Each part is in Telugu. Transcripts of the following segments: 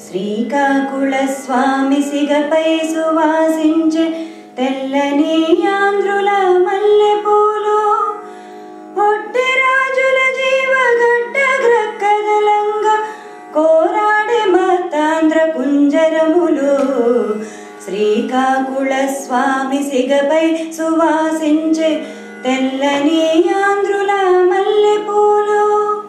శ్రీకాకుళ స్వామి సిగపై సువాసించే తెల్లని ఆంధ్రుల మల్లెపూలు ఒట్టె రాజుల జీవగడ్డ గ్రక్కదలంగా కోరాడే మతాంధ్ర కుంజరములు శ్రీకాకుళ స్వామి సిగపై సువాసించే తెల్లని ఆంధ్రుల మల్లెపూలు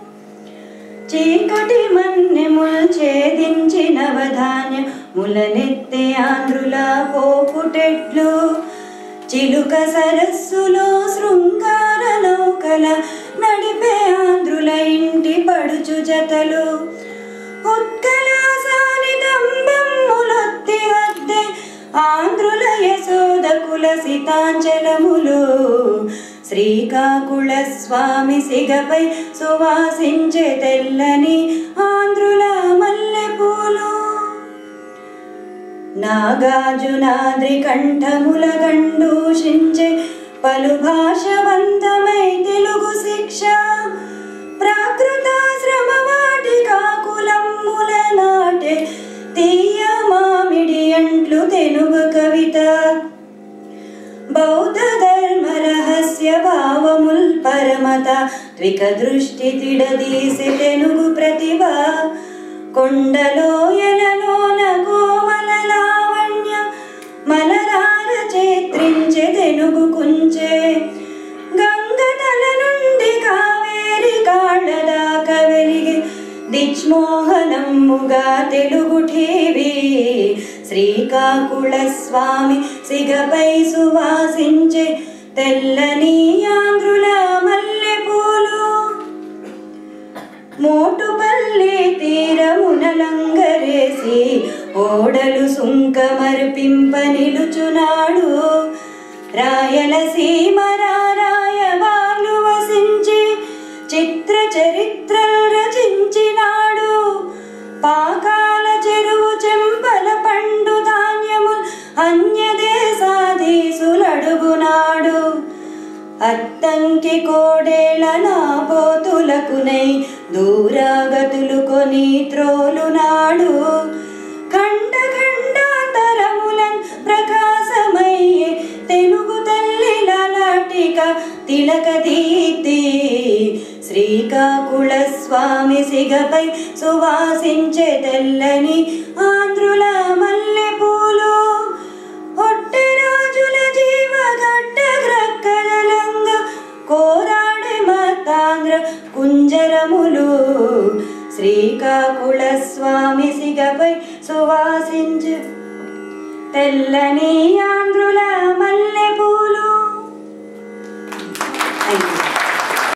చీకటి మన్నెముల్ ఛేదించి నవధాన్య ములనెత్తే ఆంధ్రుల పోపుటెట్లు చిలుక సరస్సులో శృంగార నౌకల నడిపే ఆంధ్రుల ఇంటి పడుచు జతలు ఉత్కలాసాని దంబమ్ములొత్తి వద్దే ఆంధ్రుల యశోద కుల సితాంచలములు శ్రీకాకుళ స్వామి సిగపై సువాసించే తెల్లని ఆంధ్రుల మల్లెపూలు నాగార్జునాద్రి కంఠముల గండూషించే పలు భాషవంతమై తెలుగు శిక్ష ప్రాకృతాశ్రమ వాటి కాకులమ్ముల నాటే తీయ మామిడి అంట్లు తెలుగు కవిత బౌద్ధ ధర్మ రహస్య భావముల్ పరమత త్విక దృష్టి తిడదీసి తెనుగు ప్రతిభ కొండలోయలలోన గోవల లావణ్య మలరార చేత్రించే తెనుగు కుంచే గంగ తల నుండి కావేరి కాళ్ళ దాకా వెలిగి దిచ్మోహనమ్ముగా తెలుగు ఠేవి శ్రీకాకుళ స్వామి సిగపై సువాసించే తెల్లని ఆంధ్రుల మల్లెపూలు మోటుపల్లి తీరమున లంగరేసి ఓడలు సుంకమర్పింప నిలుచునాడు రాయలసీమ రాయవాలు వసించి చిత్ర చరిత్రలు రచించినాడు పాకాల చెరువు చెంపల పండు ధాన్యము అన్యదేశాధీసులడుగునాడు అత్తంకి కోడేళ నా పోతులకునై దూరాగతులు కొని త్రోలునాడు ఖండ ఖండాంతరములన్ ప్రకాశమయ్యే తెలుగు తల్లి లలాటిక తిలక దీప్తి శ్రీకాకుళ స్వామి సిగపై సువాసించే తెల్లని ఆంధ్రుల మల్లెపూలు ఒట్టె రాజుల జీవగడ్డ గ్రక్కదలంగా కోరాడే మతాంధ్ర కుంజరములు శ్రీకాకుళ స్వామి సిగపై సువాసించు తెల్లని ఆంధ్రుల